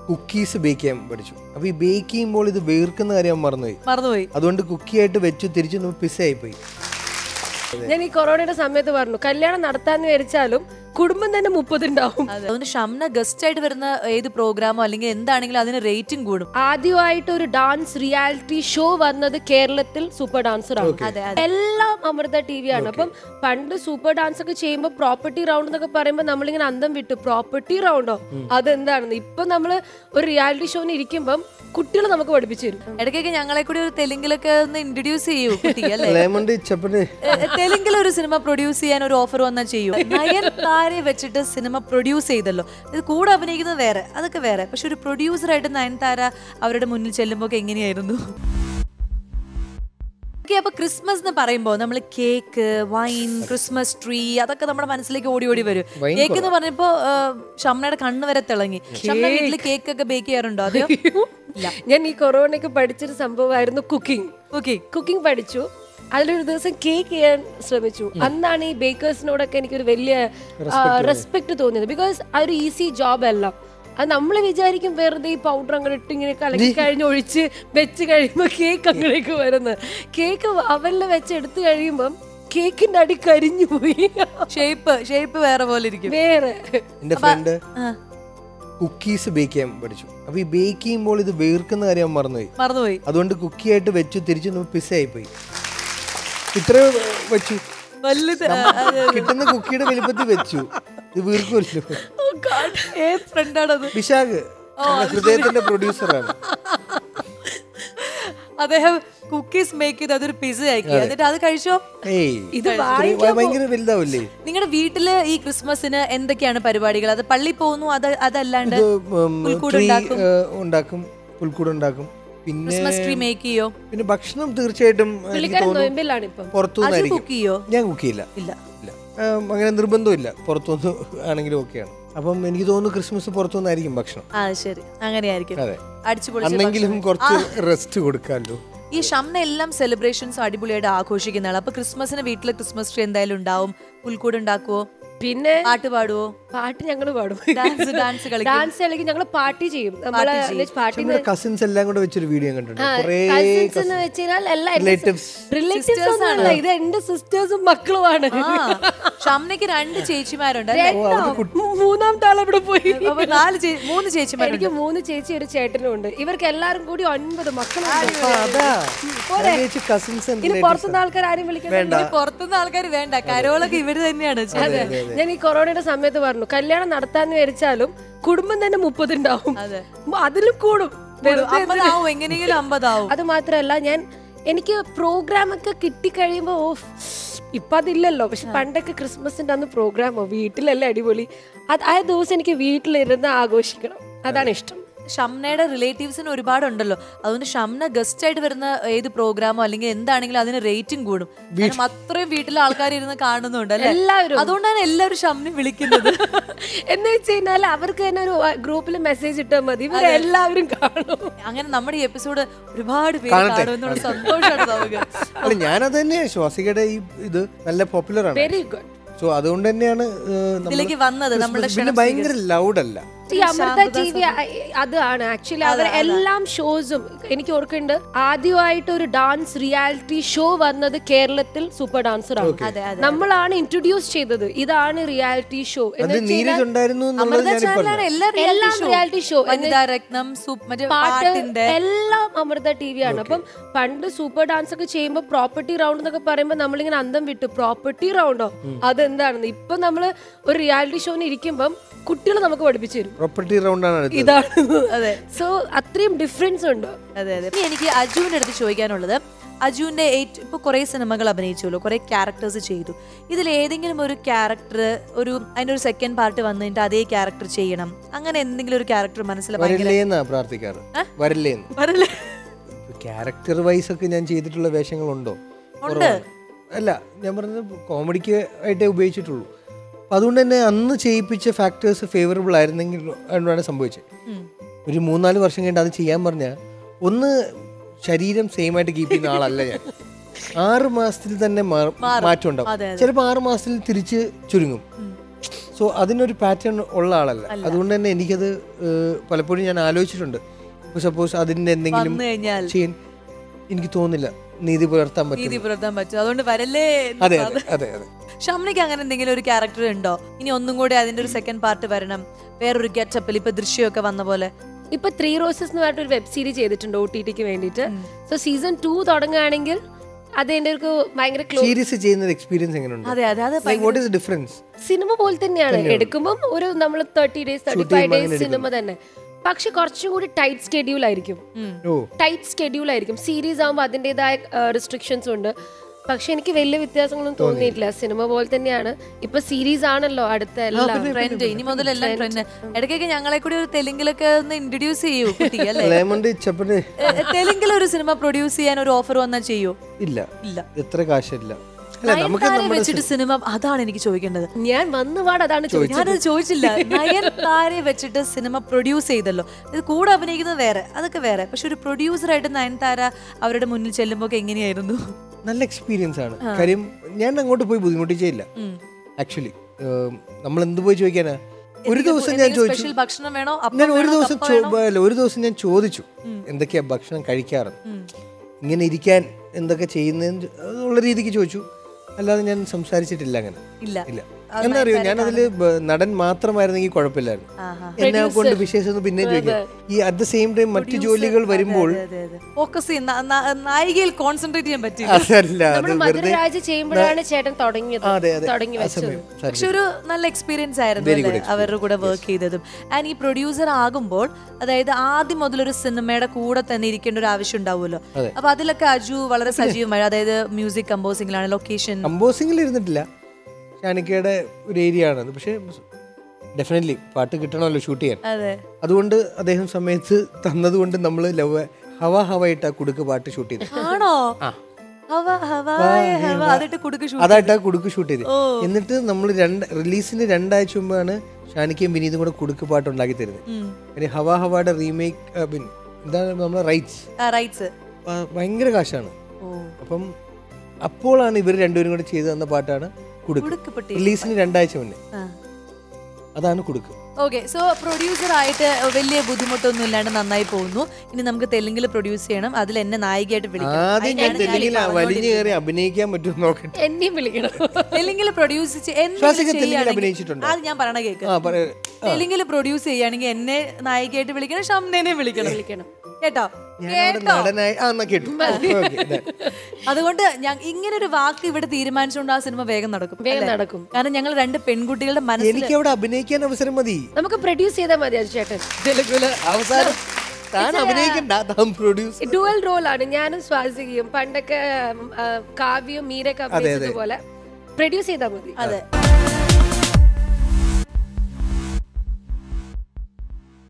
Cookies bake ചെയ്യാൻ പഠിച്ചു അപ്പൊ ഈ ബേക്ക് ചെയ്യുമ്പോൾ ഇത് വേർക്കുന്ന കാര്യം അവൻ മറന്നുപോയി മറന്നുപോയി അതുകൊണ്ട് കുക്കിയായിട്ട് വെച്ചു തിരിച്ചു പിസ്സയായി പോയി ഞാൻ ഈ കൊറോണയുടെ സമയത്ത് പറഞ്ഞു കല്യാണം നടത്താന്ന് വിചാരിച്ചാലും കുടുംബം തന്നെ മുപ്പതുണ്ടാവും അതെ അതുകൊണ്ട് ഷംന ഗസ്റ്റ് ആയിട്ട് വരുന്ന ഏത് പ്രോഗ്രാമോ അല്ലെങ്കിൽ എന്താണെങ്കിലും അതിന് റേറ്റിംഗ് കൂടും ആദ്യമായിട്ട് ഒരു ഡാൻസ് റിയാലിറ്റി ഷോ വന്നത് കേരളത്തിൽ സൂപ്പർ ഡാൻസർ ആണ് അതെ എല്ലാം അമൃത ടി വി ആണ് അപ്പം പണ്ട് സൂപ്പർ ഡാൻസ് ഒക്കെ ചെയ്യുമ്പോൾ പ്രോപ്പർട്ടി റൗണ്ട് എന്നൊക്കെ പറയുമ്പോൾ നമ്മളിങ്ങനെ അന്തം വിട്ടു പ്രോപ്പർട്ടി റൗണ്ടോ അതെന്താണെന്ന് ഇപ്പൊ നമ്മള് ഒരു റിയാലിറ്റി ഷോന് ഇരിക്കുമ്പം കുട്ടികൾ നമുക്ക് പഠിപ്പിച്ചു തരും ഇടയ്ക്കൊക്കെ ഞങ്ങളെ കൂടി ഒരു തെലുങ്കിലൊക്കെ ഒന്ന് ഇൻട്രൊഡ്യൂസ് ചെയ്യൂ കുട്ടിക്ക് അല്ലേ ലേമണ്ട് ചപ്പന് എ- തെലുങ്കിൽ ഒരു സിനിമ പ്രൊഡ്യൂസ് ചെയ്യാൻ ഒരു ഓഫർ വന്നാൽ ചെയ്യൂ നയൻതാരെ വെച്ചിട്ട് സിനിമ പ്രൊഡ്യൂസ് ചെയ്തല്ലോ ഇത് കൂടെ അഭിനയിക്കുന്നത് വേറെ അതൊക്കെ വേറെ പക്ഷെ ഒരു പ്രൊഡ്യൂസറായിട്ട് നയൻതാര അവരുടെ മുന്നിൽ ചെല്ലുമ്പോൾ എങ്ങനെയായിരുന്നു ഓക്കെ അപ്പൊ ക്രിസ്മസ് എന്ന് പറയുമ്പോൾ നമ്മൾ കേക്ക് വൈൻ ക്രിസ്മസ് ട്രീ അതൊക്കെ നമ്മുടെ മനസ്സിലേക്ക് ഓടി ഓടി വരും Wine കേക്ക് എന്ന് പറഞ്ഞപ്പോ ആ, ഷംനയുടെ കണ്ണ് വരെ തിളങ്ങി ഷംന വീട്ടിൽ കേക്ക് ഒക്കെ ബേക്ക് ചെയ്യാറുണ്ടോ അതെയോ ഇല്ല ഞാൻ ഈ കൊറോണയ്ക്ക് പഠിച്ചൊരു സംഭവമായിരുന്നു കുക്കിംഗ് ഓക്കെ കുക്കിംഗ് പഠിച്ചു അതിലൊരു ദിവസം കേക്ക് ചെയ്യാൻ ശ്രമിച്ചു അന്നാണ് ഈ ബേക്കേഴ്സിനോടൊക്കെ എനിക്കൊരു വലിയ റെസ്പെക്ട് തോന്നിയത് ബിക്കോസ് അതൊരു ഈസി ജോബ് അല്ല അത് നമ്മൾ വിചാരിക്കും വെറുതെ ഈ പൗഡർ അങ്ങനെ ഇട്ട് ഇങ്ങനെ കലക്കി കഴിഞ്ഞ് ഒഴിച്ച് വെച്ച് കഴിയുമ്പോൾ കേക്ക് അങ്ങനെയൊക്കെ വരുന്നത് കേക്ക് അവനിൽ വെച്ച് എടുത്തു കഴിയുമ്പം കേക്കിന്റെ അടി കരിഞ്ഞു പോയി ഷേപ്പ് ഷേപ്പ് വേറെ പോലെ ഇരിക്കും വേറെ എന്റെ ഫ്രണ്ട് ആ, കുക്കീസ് ബേക്ക് ചെയ്യാൻ പഠിച്ചു അപ്പൊ ഈ ബേക്ക് ചെയ്യുമ്പോൾ ഇത് വേർക്കുന്ന കാര്യം അവൻ മറന്നുപോയി മറന്നുപോയി അതുകൊണ്ട് കുക്കിയായിട്ട് വെച്ചു തിരിച്ചു പിസ്സയായി പോയി ഇത്ര വെച്ചു വലുത് കിട്ടുന്ന കുക്കിയുടെ വലിപ്പത്തിൽ വെച്ചു ഇത് വീർക്കുമല്ലോ ഏത് ഫ്രണ്ടാണത് വിശാഖ് നമ്മുടെ ഹൃദയത്തിന്റെ പ്രൊഡ്യൂസറാണ് അദ്ദേഹം കുക്കീസ് മേക്ക് ചെയ്ത് അതൊരു പിസ ആക്കി എന്നിട്ട് അത് കഴിച്ചോ ഏയ് ഇത് ഇത്രയും ഭയങ്കര വലുതാവില്ലേ നിങ്ങളുടെ വീട്ടില് ഈ ക്രിസ്മസിന് എന്തൊക്കെയാണ് പരിപാടികൾ അത് പള്ളി പോകുന്നു അത് അതല്ലാണ്ട് ഇത് ഉം, പുൽക്കൂട് ട്രീ ഉണ്ടാക്കും. ഏഹ്, ഉണ്ടാക്കും പുൽക്കൂട് ഉണ്ടാക്കും പിന്നെ ക്രിസ്മസ് ട്രീ മേക്ക് ചെയ്യോ പിന്നെ ഭക്ഷണം തീർച്ചയായിട്ടും എനിക്ക് പുള്ളിക്കാരൻ തോന്നുന്നു നൊയമ്പിലാണ് ഇപ്പം അത് പുറത്തുനിന്നായിരിക്കും കുക്ക് ചെയ്യോ ഞാൻ കുക്ക് ചെയ്യില്ല ഇല്ല ഇല്ല ഏം, അങ്ങനെ നിർബന്ധമില്ല പുറത്തുനിന്ന് ആണെങ്കിലും ഓക്കെയാണ് അപ്പം എനിക്ക് തോന്നുന്നു ക്രിസ്മസ് പുറത്തുനിന്നായിരിക്കും ഭക്ഷണം ആ ശരി അങ്ങനെയായിരിക്കും അതെ അടിച്ചു പൊളിച്ച് അന്നെങ്കിലും ഭക്ഷണം. കുറച്ച് റെസ്റ്റ് കൊടുക്കാമല്ലോ ഈ ഷംന എല്ലാം സെലിബ്രേഷൻസ് അടിപൊളിയായിട്ട് ആഘോഷിക്കുന്ന ആളാണ് അപ്പൊ ക്രിസ്മസിന് വീട്ടില് ക്രിസ്മസ് ട്രീ എന്തായാലും ഉണ്ടാവും പുൽക്കൂട് ഉണ്ടാക്കുവോ പിന്നെ പാട്ട് പാടുവോ പാട്ട് ഞങ്ങൾ പാടും ഡാൻസ് ഡാൻസ് കളിക്കും ഡാൻസ് കളിക്കും ഞങ്ങൾ പാർട്ടി ചെയ്യും നമ്മളെ പാർട്ടി നമ്മുടെ കസിൻസ് എല്ലാം കൂടെ വെച്ചൊരു വീഡിയോ കണ്ടിട്ടുണ്ട് കുറേ കസിൻസ് എന്ന് വെച്ച് കഴിഞ്ഞാൽ എല്ലാ റിലേറ്റീവ്സ് റിലേറ്റീവ്സ് ഒന്നുമല്ല ഇത് എന്റെ സിസ്റ്റേഴ്സും മക്കളുമാണ് ആ ഷംനയ്ക്ക് രണ്ട് ചേച്ചിമാരുണ്ട് അല്ലേ മൂന്നാമത്തെ ആൾ ഇവിടെ പോയി അപ്പൊ നാല് ചേ- മൂന്ന് ചേച്ചിമാരുണ്ട് എനിക്ക് മൂന്ന് ചേച്ചി ഒരു ചേട്ടനും ഉണ്ട് ഇവർക്ക് എല്ലാരും കൂടി ഒൻപത് മക്കളുണ്ട് അതാ കസിൻസ് ഇനി പുറത്തുനിന്ന് ആൾക്കാർ ആരും വിളിക്കണം ഇനി പുറത്തുനിന്ന് ആൾക്കാർ വേണ്ട കരോളൊക്കെ ഇവര് തന്നെയാണ് ചെയ്യുന്നത്. ഞാൻ ഈ കൊറോണയുടെ സമയത്ത് പറഞ്ഞു കല്യാണം നടത്താന്ന് വിചാരിച്ചാലും കുടുംബം തന്നെ മുപ്പതുണ്ടാവും അതെ. അതിലും കൂടും വെറുതെ അമ്പതാവും എങ്ങനെയെങ്കിലും അമ്പതാവും അത് മാത്രല്ല ഞാൻ എനിക്ക് പ്രോഗ്രാം ഒക്കെ കിട്ടിക്കഴിയുമ്പോ ഓ ഇപ്പൊ അതില്ലല്ലോ പക്ഷെ പണ്ടൊക്കെ ക്രിസ്മസിന്റെ അന്ന് പ്രോഗ്രാമോ വീട്ടിലല്ലേ അടിപൊളി അത് ആ ദിവസം എനിക്ക് വീട്ടിലിരുന്ന് ആഘോഷിക്കണം അതാണ് ഇഷ്ടം ഷംനയുടെ റിലേറ്റീവ്സിന് ഒരുപാടുണ്ടല്ലോ അതുകൊണ്ട് ഷംന ഗസ്റ്റ് ആയിട്ട് വരുന്ന ഏത് പ്രോഗ്രാമോ അല്ലെങ്കിൽ എന്താണെങ്കിലും അതിന് റേറ്റിംഗ് കൂടും കാരണം അത്രയും വീട്ടിലെ ആൾക്കാർ ഇരുന്ന് കാണുന്നുണ്ട് അല്ലേ എല്ലാവരും അതുകൊണ്ടാണ് എല്ലാവരും ഷംനെ വിളിക്കുന്നത് എന്ന് വെച്ച് കഴിഞ്ഞാൽ അവർക്ക് തന്നെ ഒരു ഗ്രൂപ്പിൽ മെസ്സേജ് ഇട്ടാൽ മതി ഇവരെല്ലാവരും കാണും അങ്ങനെ നമ്മുടെ ഈ എപ്പിസോഡ് ഒരുപാട് പേര് കാണുമെന്നുള്ള സന്തോഷമാണ് നമുക്ക് അല്ല ഞാനത് തന്നെയാണ് ശ്വാസികയുടെ ഈ ഇത് നല്ല പോപ്പുലർ ആണ് വെരി ഗുഡ് സോ അതുകൊണ്ട് തന്നെയാണ് ഏഹ്, നമ്മള് ഇതിലേക്ക് വന്നത് നമ്മുടെ ക്രിസ്മസ് പിന്നെ ഭയങ്കര ലൗഡ് അല്ല ഈ അമൃത ടി വി അതാണ് ആക്ച്വലി അവർ എല്ലാം ഷോസും എനിക്ക് ഓർക്കുന്നുണ്ട് ആദ്യമായിട്ട് ഒരു ഡാൻസ് റിയാലിറ്റി ഷോ വന്നത് കേരളത്തിൽ സൂപ്പർ ഡാൻസർ ആണ് അതെ അതെ നമ്മളാണ് ഇൻട്രൊഡ്യൂസ് ചെയ്തത് ഇതാണ് റിയാലിറ്റി ഷോ അത് നീരജ് ഉണ്ടായിരുന്നു എന്നുള്ളത് അമൃത ഞാനിപ്പോ ചാനലാണ് എല്ലാ എല്ലാം റിയാലിറ്റി റിയാലിറ്റി ഷോ വനിതാ രത്നം സൂപ്പ് മറ്റേ പാട്ട് പാട്ടിന്റെ എല്ലാം അമൃത ടി വി ആണ് അപ്പം പണ്ട് സൂപ്പർ ഡാൻസ് ഒക്കെ ചെയ്യുമ്പോൾ പ്രോപ്പർട്ടി റൗണ്ട് എന്നൊക്കെ പറയുമ്പോൾ നമ്മളിങ്ങനെ അന്തം വിട്ടു പ്രോപ്പർട്ടി റൗണ്ടോ അതെന്താണെന്ന് ഇപ്പൊ നമ്മള് ഒരു റിയാലിറ്റി ഷോന് ഇരിക്കുമ്പം കുട്ടികൾ നമുക്ക് പഠിപ്പിച്ചു തരും പ്രോപ്പർട്ടി റൗണ്ടാണ് അടുത്തത് ഇതാണ് അതെ സോ അത്രയും ഡിഫറൻസ് ഉണ്ട് അതെ അതെ ഇനി എനിക്ക് അജുവിന്റെ അടുത്ത് ചോദിക്കാനുള്ളത് അജുവിന്റെ ഏറ്റവും ഇപ്പൊ കുറെ സിനിമകൾ അഭിനയിച്ചല്ലോ കുറെ ക്യാരക്ടേഴ്സ് ചെയ്തു ഇതിൽ ഏതെങ്കിലും ഒരു ക്യാരക്ടർ ഒരു അതിന്റെ ഒരു സെക്കൻഡ് പാർട്ട് വന്നിട്ട് അതേ ക്യാരക്ടർ ചെയ്യണം അങ്ങനെ എന്തെങ്കിലും ഒരു ക്യാരക്ടർ മനസ്സിൽ ഭയങ്കര വരില്ലേന്നാ പ്രാർത്ഥിക്കാറ് വരില്ലേന്ന് വരല്ലേ? ക്യാരക്ടർ വൈസ് ഒക്കെ ഞാൻ ചെയ്തിട്ടുള്ള വേഷങ്ങളുണ്ടോ കുറവാണ്. അല്ല ഞാൻ പറഞ്ഞത് കോമഡിക്ക് ആയിട്ടേ ഉപയോഗിച്ചിട്ടുള്ളൂ അപ്പൊ അതുകൊണ്ട് തന്നെ അന്ന് ചെയ്യിപ്പിച്ച ഫാക്ടേഴ്സ് ഫേവറബിൾ ആയിരുന്നെങ്കിൽ ആണ് സംഭവിച്ചത് ഉം. ഒരു മൂന്നാല് വർഷം കഴിഞ്ഞിട്ട് അത് ചെയ്യാൻ പറഞ്ഞാൽ ഒന്ന് ശരീരം സെയിം ആയിട്ട് കീപ്പ് ചെയ്യുന്ന ആളല്ല ഞാൻ ആറ് മാസത്തിൽ തന്നെ മാ- മാറ്റം ഉണ്ടാവും അതെ, അതെ. ചിലപ്പോൾ ആറ് മാസത്തിൽ തിരിച്ച് ചുരുങ്ങും സോ അതിനൊരു പാറ്റേൺ ഉള്ള ആളല്ല അതുകൊണ്ട് തന്നെ എനിക്കത് ഏഹ്, പലപ്പോഴും ഞാൻ ആലോചിച്ചിട്ടുണ്ട് ഇപ്പോൾ സപ്പോസ് അതിൻ്റെ എന്തെങ്കിലും വന്നു കഴിഞ്ഞാൽ ചെയ്യാൻ എനിക്ക് തോന്നുന്നില്ല നീതി പുലർത്താൻ നീതി പറ്റും പുലർത്താൻ പറ്റും അതുകൊണ്ട് വരല്ലേ എന്ന് അതെ സാധ- അതെ അതെ അതെ ഷംനയ്ക്ക് അങ്ങനെ എന്തെങ്കിലും ഒരു ക്യാരക്ടർ ഉണ്ടോ ഇനി ഒന്നും കൂടി അതിന്റെ ഒരു സെക്കൻഡ് പാർട്ട് വരണം വേറൊരു ഗെറ്റപ്പിൽ ഇപ്പൊ ദൃശ്യമൊക്കെ വന്ന പോലെ ഇപ്പൊ ത്രീ റോസസ് എന്ന് പറഞ്ഞിട്ട് ഒരു വെബ് സീരീസ് ചെയ്തിട്ടുണ്ട് ഒ ടി ടിക്ക് വേണ്ടിയിട്ട് സോ സീസൺ ടു തുടങ്ങുകയാണെങ്കിൽ അത് എൻ്റെ ഒരു ഭയങ്കര ക്ലോ സീരീസ് ചെയ്യുന്ന എക്സ്പീരിയൻസ് എങ്ങനെയുണ്ട് അതെ അതെ അത് like what is difference cinema പോലെ തന്നെയാണ് എടുക്കുമ്പോൾ ഒരു നമ്മൾ thirty days thirty five days cinema തന്നെ പക്ഷെ കുറച്ചും കൂടി ടൈറ്റ് സ്കെഡ്യൂൾ ആയിരിക്കും ഓ ടൈറ്റ് സ്കെഡ്യൂൾ ആയിരിക്കും സീരീസ് ആകുമ്പോൾ അതിൻ്റെതായ റെസ്ട്രിക്ഷൻസ് ഉണ്ട് പക്ഷെ എനിക്ക് വലിയ വ്യത്യാസങ്ങളൊന്നും തോന്നിയിട്ടില്ല സിനിമ പോലെ തന്നെയാണ് ഇപ്പൊ സീരീസ് ആണല്ലോ അടുത്ത എല്ലാം ട്രെൻഡ് ഇനി മുതലെല്ലാം ട്രെൻഡ് ഇടയ്ക്കൊക്കെ ഞങ്ങളെ കൂടി ഒരു തെലുങ്കിലൊക്കെ ഒന്ന് ഇൻട്രൊഡ്യൂസ് ചെയ്യൂ കുട്ടി അല്ലേ ലേമണ്ട് ചപ്പന് എ- തെലുങ്കിൽ ഒരു സിനിമ പ്രൊഡ്യൂസ് ചെയ്യാൻ ഒരു ഓഫർ വന്നാൽ ചെയ്യോ ഇല്ല ഇല്ല എത്ര കാശില്ല അല്ല നമുക്ക് നയൻതാരയെ നമ്മുടെ വെച്ചിട്ട് സിനിമ അതാണ് എനിക്ക് ചോദിക്കേണ്ടത് ഞാൻ വന്നുപാട് അതാണ് ചോദിച്ചത് ഞാനത് ചോദിച്ചില്ല നയൻതാരെ വെച്ചിട്ട് സിനിമ പ്രൊഡ്യൂസ് ചെയ്തല്ലോ ഇത് കൂടെ അഭിനയിക്കുന്നത് വേറെ അതൊക്കെ വേറെ പക്ഷെ ഒരു പ്രൊഡ്യൂസർ ആയിട്ട് നയൻതാര അവരുടെ മുന്നിൽ ചെല്ലുമ്പോൾ എങ്ങനെയായിരുന്നു നല്ല എക്സ്പീരിയൻസ് ആണ് കാര്യം ഞാൻ അങ്ങോട്ട് പോയി ബുദ്ധിമുട്ടിച്ചേയില്ല ആക്ച്വലി നമ്മൾ എന്ത് പോയി ചോദിക്കാനാ ഒരു ദിവസം ഞാൻ ചോദിച്ചു സ്പെഷ്യൽ ഭക്ഷണം വേണോ അപ്പം ഞാൻ ഒരു വേണോ, ദിവസം കപ്പ ചോ- വേണോ? അല്ല, ഒരു ദിവസം ഞാൻ ചോദിച്ചു എന്തൊക്കെയാ ഭക്ഷണം കഴിക്കാറ് ഇങ്ങനെ ഇരിക്കാൻ എന്തൊക്കെ ചെയ്യുന്നതെന്ന് ഉള്ള രീതിക്ക് ചോദിച്ചു അല്ലാതെ ഞാൻ സംസാരിച്ചിട്ടില്ല അങ്ങനെ ഇല്ല ഇല്ല എന്താ അറിയോ ഞാൻ അതില് നടൻ മാത്രമായിരുന്നെങ്കിൽ കുഴപ്പമില്ലായിരുന്നു ആഹാ. എന്നെ കൊണ്ട് വിശേഷം പിന്നെ ചോദിക്കാം ഈ അറ്റ് ദ സെയിം ടൈം മറ്റു ജോലികൾ വരുമ്പോൾ ഫോക്കസ് ചെയ്യുന്ന ന- നായികയിൽ കോൺസെൻട്രേറ്റ് ചെയ്യാൻ പറ്റില്ല നമ്മൾ അതല്ല അത് വെറുതെ മധുരരാജ ചെയ്യുമ്പോഴാണ് ചേട്ടൻ തുടങ്ങിയത് ആ, അതെ അതെ തുടങ്ങി ആ വെച്ചത് സമയം പക്ഷെ ഒരു നല്ല എക്സ്പീരിയൻസ് ആയിരുന്നു അല്ലേ അവരുടെ കൂടെ വർക്ക് ചെയ്തതും ആൻഡ് ഈ പ്രൊഡ്യൂസർ ആകുമ്പോൾ അതായത് ആദ്യം മുതൽ ഒരു സിനിമയുടെ കൂടെ തന്നെ ഇരിക്കേണ്ട ഒരു ആവശ്യം ഉണ്ടാവുമല്ലോ അപ്പൊ അതിലൊക്കെ അജു വളരെ സജീവമായി അതായത് മ്യൂസിക് കമ്പോസിംഗിലാണ് ലൊക്കേഷൻ കമ്പോസിംഗിൽ ഇരുന്നിട്ടില്ല ഷാനിക്കയുടെ ഒരു ഏരിയ ആണത് പക്ഷേ ഡെഫിനറ്റ്ലി പാട്ട് കിട്ടണമല്ലോ ഷൂട്ട് ചെയ്യാൻ അതെ അതുകൊണ്ട് അദ്ദേഹം സമയത്ത് തന്നതുകൊണ്ട് നമ്മൾ ലവ് ഹവ ഹവ ഇട്ട കുടുക്ക് പാട്ട് ഷൂട്ട് ചെയ്തു ആണോ ഹവ ഹവായ ഹവ അതിട്ട് കുടുക്ക് ഷൂട്ട് അതായിട്ടാ കുടുക്ക് ഷൂട്ട് ചെയ്ത് എന്നിട്ട് നമ്മൾ രണ്ട് റിലീസിന് രണ്ടാഴ്ച മുമ്പാണ് ഷാനിക്കയും വിനീതും കൂടെ കുടുക്ക് പാട്ട് ഉണ്ടാക്കി തരുന്നത് കാര്യം ഹവ ഹവയുടെ റീമേക്ക് എന്താണ് നമ്മളെ റൈറ്റ്സ് റൈറ്റ്സ് ഭയങ്കര കാശാണ് ഓ അപ്പം അപ്പോഴാണ് ഇവർ രണ്ടുപേരും കൂടെ ചെയ്തു തന്ന പാട്ടാണ് കുടുക്ക് കുടുക്ക് പെട്ടി റിലീസിന് രണ്ടാഴ്ച മുന്നേ ആ അതാണ് കുടുക്ക് ഓക്കെ സോ പ്രൊഡ്യൂസർ ആയിട്ട് വലിയ ബുദ്ധിമുട്ടൊന്നും ഇല്ലാണ്ട് നന്നായി പോകുന്നു ഇനി നമുക്ക് തെലുങ്കിൽ പ്രൊഡ്യൂസ് ചെയ്യണം അതിൽ എന്നെ നായികയായിട്ട് വിളിക്കണം ആദ്യം ഞാൻ അതിനാണ് തെലുങ്കിൽ ഞാൻ ഈ വലിഞ്ഞു കയറി അഭിനയിക്കാൻ പറ്റുമോ നോക്കട്ടെ എന്നെയും വിളിക്കണം തെലുങ്കിൽ പ്രൊഡ്യൂസ് ശ്വാസിക തെലുങ്കിൽ അഭിനയിച്ചിട്ടുണ്ടോ? അത് ഞാൻ പറയണ കേക്ക് ആ പറ തെലുങ്കിൽ പ്രൊഡ്യൂസ് ചെയ്യുകയാണെങ്കിൽ എന്നെ നായികയായിട്ട് വിളിക്കണം ഷംനേനെ വിളിക്കണം വിളിക്കണം കേട്ടോ ഞാൻ അവിടെ നടനായി ആ എന്നാ കേട്ടു ഓക്കെ അതുകൊണ്ട് ഞാൻ ഇങ്ങനെ ഒരു വാക്ക് ഇവിടെ തീരുമാനിച്ചുകൊണ്ട് ആ സിനിമ വേഗം നടക്കും വേഗം അല്ലേ? നടക്കും കാരണം ഞങ്ങൾ രണ്ട് പെൺകുട്ടികളുടെ മനസ്സിൽ എനിക്ക് അവിടെ അഭിനയിക്കാൻ അവസരം മതി നമുക്ക് പ്രൊഡ്യൂസ് ചെയ്താൽ മതി അത് ചേട്ടൻ തെലുഗുല് അവസാനം താൻ അഭിനയിക്കണ്ട താൻ പ്രൊഡ്യൂസ് ഡുവൽ റോൾ ആണ് ഞാനും സ്വാസികയും പണ്ടൊക്കെ ഉം, ആ, കാവ്യവും മീരൊക്കെ അഭിനയിച്ചതുപോലെ പ്രൊഡ്യൂസ് ചെയ്താൽ മതി അതെ